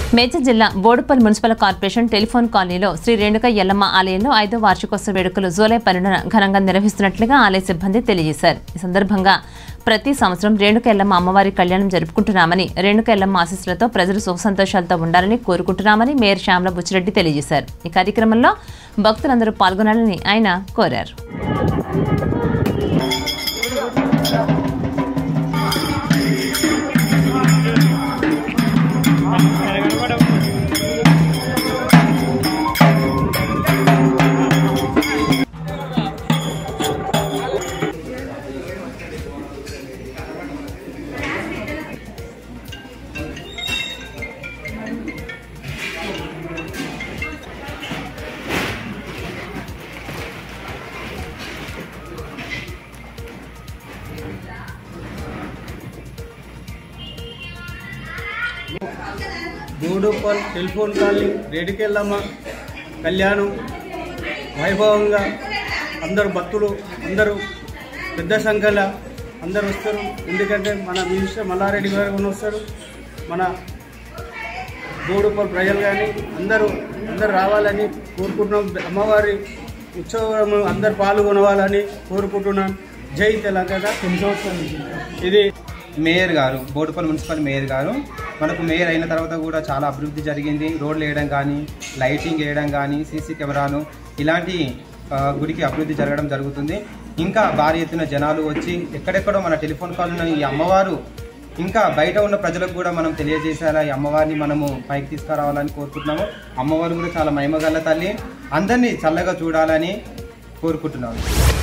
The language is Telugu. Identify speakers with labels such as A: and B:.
A: మేడ్చల్ జిల్లా బోడుపల్ మున్సిపల్ కార్పొరేషన్ టెలిఫోన్ కాలనీలో శ్రీ రేణుక ఎల్లమ్మ ఆలయంలో ఐదో వార్షికోత్సవ వేడుకలు జూలై పన్నెండున ఘనంగా నిర్వహిస్తున్నట్లుగా ఆలయ సిబ్బంది తెలియజేశారు ఈ సందర్భంగా ప్రతి సంవత్సరం రేణుక ఎల్లమ్మ అమ్మవారి కళ్యాణం జరుపుకుంటున్నామని రేణుక ఎల్లమ్మ ఆశీస్సులతో ప్రజలు సుఖ సంతోషాలతో ఉండాలని కోరుకుంటున్నామని మేయర్ శ్యామల బుచ్చిరెడ్డి తెలియజేశారు ఈ కార్యక్రమంలో భక్తులందరూ పాల్గొనాలని ఆయన కోరారు
B: బోడుపల్ టెలిఫోన్ కాలనీ రేడికెళ్ళమ్మ కళ్యాణం వైభవంగా అందరు భక్తులు అందరూ పెద్ద సంఖ్యలో అందరూ వస్తారు ఎందుకంటే మన మినిస్టర్ మల్లారెడ్డి గారు కూడా వస్తారు మన బోడుపల్ ప్రజలు కానీ అందరూ అందరు రావాలని కోరుకుంటున్నాం అమ్మవారి ఉత్సవం అందరు పాల్గొనవాలని కోరుకుంటున్నాను జై తెలంగాణ ఇది
C: మేయర్ గారు బోడుపల్లి మున్సిపల్ మేయర్ గారు మనకు మేయర్ అయిన తర్వాత కూడా చాలా అభివృద్ధి జరిగింది రోడ్లు వేయడం కానీ లైటింగ్ వేయడం కానీ సీసీ కెమెరాలు ఇలాంటి ఆ, గుడికి అభివృద్ధి జరగడం జరుగుతుంది ఇంకా భారీ ఎత్తున జనాలు వచ్చి ఎక్కడెక్కడో మన టెలిఫోన్ కాల్ ఉన్న ఈ అమ్మవారు ఇంకా బయట ఉన్న ప్రజలకు కూడా మనం తెలియజేసేలా ఈ అమ్మవారిని మనము పైకి తీసుకురావాలని కోరుకుంటున్నాము అమ్మవారు కూడా చాలా మహిమగల తల్లి అందరినీ చల్లగా చూడాలని కోరుకుంటున్నాము